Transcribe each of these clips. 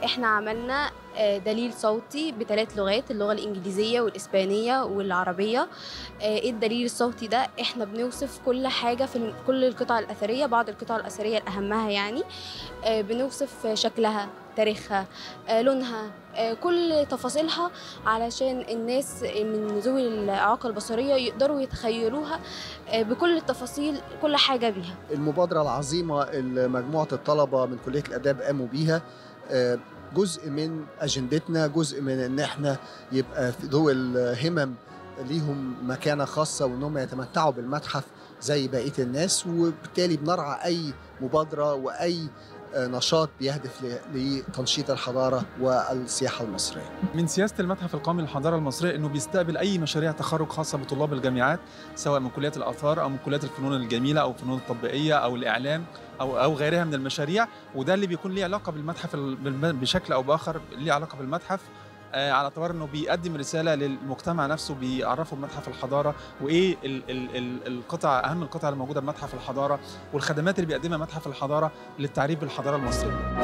احنا عملنا آه، دليل صوتي بثلاث لغات اللغة الإنجليزية والإسبانية والعربية آه، ايه الدليل الصوتي ده احنا بنوصف كل حاجة في ال- كل القطع الأثرية بعض القطع الأثرية الأهمها يعني آه، بنوصف شكلها تاريخها آه، لونها آه، كل تفاصيلها علشان الناس من ذوي الإعاقة البصرية يقدروا يتخيلوها آه، بكل التفاصيل كل حاجة بيها المبادرة العظيمة اللي مجموعة الطلبة من كلية الآداب قاموا بيها آه، جزء من أجندتنا جزء من إن إحنا يبقى في ذوي الهمم ليهم مكانة خاصة وإنهم يتمتعوا بالمتحف زي بقية الناس وبالتالي بنرعى أي مبادرة وأي آه، نشاط بيهدف ل- لتنشيط الحضارة والسياحة المصرية من سياسة المتحف القومي للحضارة المصرية أنه بيستقبل أي مشاريع تخرج خاصة بطلاب الجامعات سواء من كليات الآثار أو من كليات الفنون الجميلة أو الفنون التطبيقية أو الإعلام أو أو غيرها من المشاريع وده اللي بيكون ليه علاقة بالمتحف ال- بالم- بشكل أو بآخر ليه علاقة بالمتحف آه، على اعتبار انه بيقدم رساله للمجتمع نفسه بيعرفه بمتحف الحضاره وايه ال ال ال القطع اهم القطع اللي موجوده بمتحف الحضاره والخدمات اللي بيقدمها متحف الحضاره للتعريف بالحضاره المصريه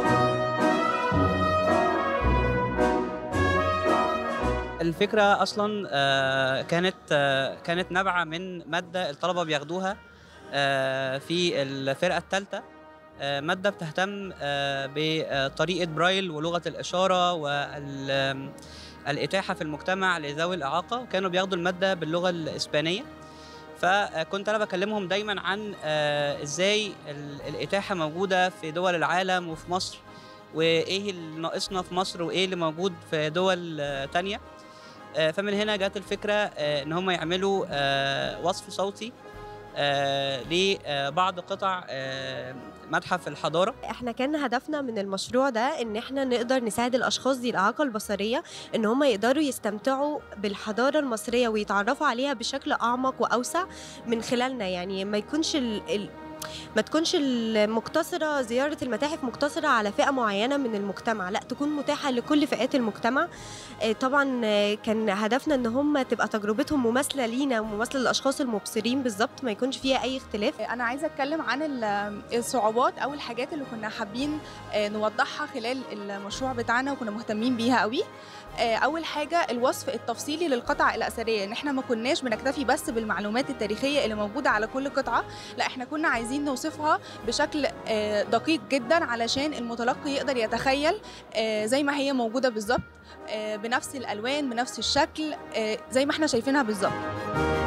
الفكرة أصلا آه، كانت آه، كانت نابعة من مادة الطلبة بياخدوها آه، في الفرقة الثالثة مادة بتهتم آه، بطريقة برايل ولغة الإشارة والإتاحة في المجتمع لذوي الإعاقة وكانوا بياخدوا المادة باللغة الإسبانية فكنت أنا بكلمهم دايما عن آه، إزاي ال- الإتاحة موجودة في دول العالم وفي مصر وإيه اللي ناقصنا في مصر وإيه اللي موجود في دول آه، تانية آه، فمن هنا جت الفكره آه، ان هم يعملوا آه، وصف صوتي آه، لبعض قطع آه، متحف الحضاره احنا كان هدفنا من المشروع ده ان احنا نقدر نساعد الاشخاص ذي الاعاقه البصريه ان هم يقدروا يستمتعوا بالحضاره المصريه ويتعرفوا عليها بشكل اعمق واوسع من خلالنا يعني ما يكونش ال... ال... ما تكونش المقتصرة زيارة المتاحف مقتصرة على فئة معينة من المجتمع لا تكون متاحة لكل فئات المجتمع آه، طبعا آه، كان هدفنا ان هم تبقى تجربتهم مماثلة لينا ومماثلة للأشخاص المبصرين بالظبط ما يكونش فيها أي اختلاف انا عايزه اتكلم عن ال- الصعوبات او الحاجات اللي كنا حابين آه، نوضحها خلال المشروع بتاعنا وكنا مهتمين بيها قوي آه، اول حاجه الوصف التفصيلي للقطع الاثريه ان احنا ما كناش بنكتفي بس بالمعلومات التاريخيه اللي موجوده على كل قطعه لا احنا كنا عايزين نوصفها بشكل آه، دقيق جدا علشان المتلقي يقدر يتخيل آه، زي ما هي موجوده بالظبط آه، بنفس الالوان بنفس الشكل آه، زي ما احنا شايفينها بالظبط